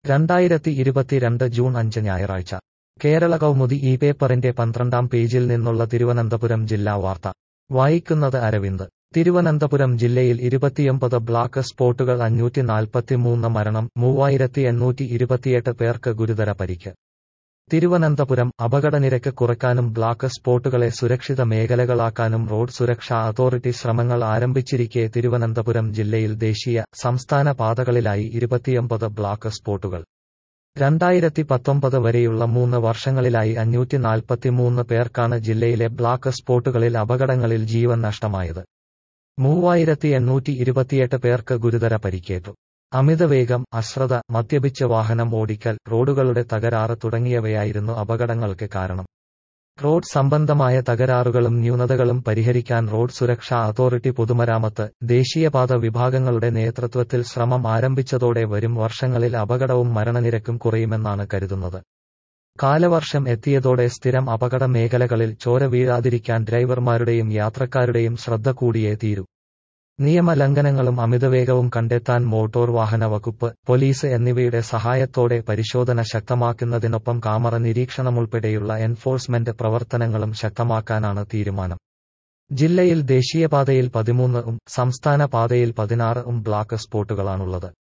രണ്ടായിരത്തി ഇരുപത്തിരണ്ട് ജൂൺ അഞ്ച് ഞായറാഴ്ച കേരള കൗമുദി ഈ പേപ്പറിന്റെ പന്ത്രണ്ടാം പേജിൽ നിന്നുള്ള തിരുവനന്തപുരം ജില്ലാ വാർത്ത വായിക്കുന്നത് അരവിന്ദ് തിരുവനന്തപുരം ജില്ലയിൽ ഇരുപത്തിയൊമ്പത് ബ്ലാക്ക് സ്പോട്ടുകൾ അഞ്ഞൂറ്റി നാൽപ്പത്തിമൂന്ന് മരണം മൂവായിരത്തി എണ്ണൂറ്റി ഇരുപത്തിയെട്ട് പേർക്ക് ഗുരുതര പരിക്ക് തിരുവനന്തപുരം അപകടനിരക്ക് കുറയ്ക്കാനും ബ്ലാക്ക് സ്പോട്ടുകളെ സുരക്ഷിത മേഖലകളാക്കാനും റോഡ് സുരക്ഷാ അതോറിറ്റി ശ്രമങ്ങൾ ആരംഭിച്ചിരിക്കെ തിരുവനന്തപുരം ജില്ലയിൽ ദേശീയ സംസ്ഥാന പാതകളിലായി ഇരുപത്തിയൊമ്പത് ബ്ലാക്ക് സ്പോട്ടുകൾ രണ്ടായിരത്തി പത്തൊമ്പത് വരെയുള്ള മൂന്ന് വർഷങ്ങളിലായി അഞ്ഞൂറ്റി നാൽപ്പത്തിമൂന്ന് പേർക്കാണ് ജില്ലയിലെ ബ്ലാക്ക് സ്പോട്ടുകളിൽ അപകടങ്ങളിൽ ജീവൻ നഷ്ടമായത് മൂവായിരത്തി എണ്ണൂറ്റി ഇരുപത്തിയെട്ട് പേർക്ക് ഗുരുതര പരിക്കേറ്റു അമിതവേഗം അശ്രദ്ധ മദ്യപിച്ച് വാഹനം ഓടിക്കൽ റോഡുകളുടെ തകരാറ് തുടങ്ങിയവയായിരുന്നു അപകടങ്ങൾക്ക് കാരണം റോഡ് സംബന്ധമായ തകരാറുകളും ന്യൂനതകളും പരിഹരിക്കാൻ റോഡ് സുരക്ഷാ അതോറിറ്റി പൊതുമരാമത്ത് ദേശീയപാത വിഭാഗങ്ങളുടെ നേതൃത്വത്തിൽ ശ്രമം ആരംഭിച്ചതോടെ വരും വർഷങ്ങളിൽ അപകടവും മരണനിരക്കും കുറയുമെന്നാണ് കരുതുന്നത് കാലവർഷം എത്തിയതോടെ സ്ഥിരം അപകട മേഖലകളിൽ ചോര വീഴാതിരിക്കാൻ ഡ്രൈവർമാരുടെയും യാത്രക്കാരുടെയും ശ്രദ്ധ കൂടിയേ തീരൂ നിയമലംഘനങ്ങളും അമിതവേഗവും കണ്ടെത്താൻ മോട്ടോർ വാഹന വകുപ്പ് പോലീസ് എന്നിവയുടെ സഹായത്തോടെ പരിശോധന ശക്തമാക്കുന്നതിനൊപ്പം കാമറ നിരീക്ഷണമുൾപ്പെടെയുള്ള എൻഫോഴ്സ്മെന്റ് പ്രവർത്തനങ്ങളും ശക്തമാക്കാനാണ് തീരുമാനം ജില്ലയിൽ ദേശീയപാതയിൽ പതിമൂന്ന് ഉം സംസ്ഥാന പാതയിൽ പതിനാറ് ഉം ബ്ലാക്ക് സ്പോട്ടുകളാണുള്ളത്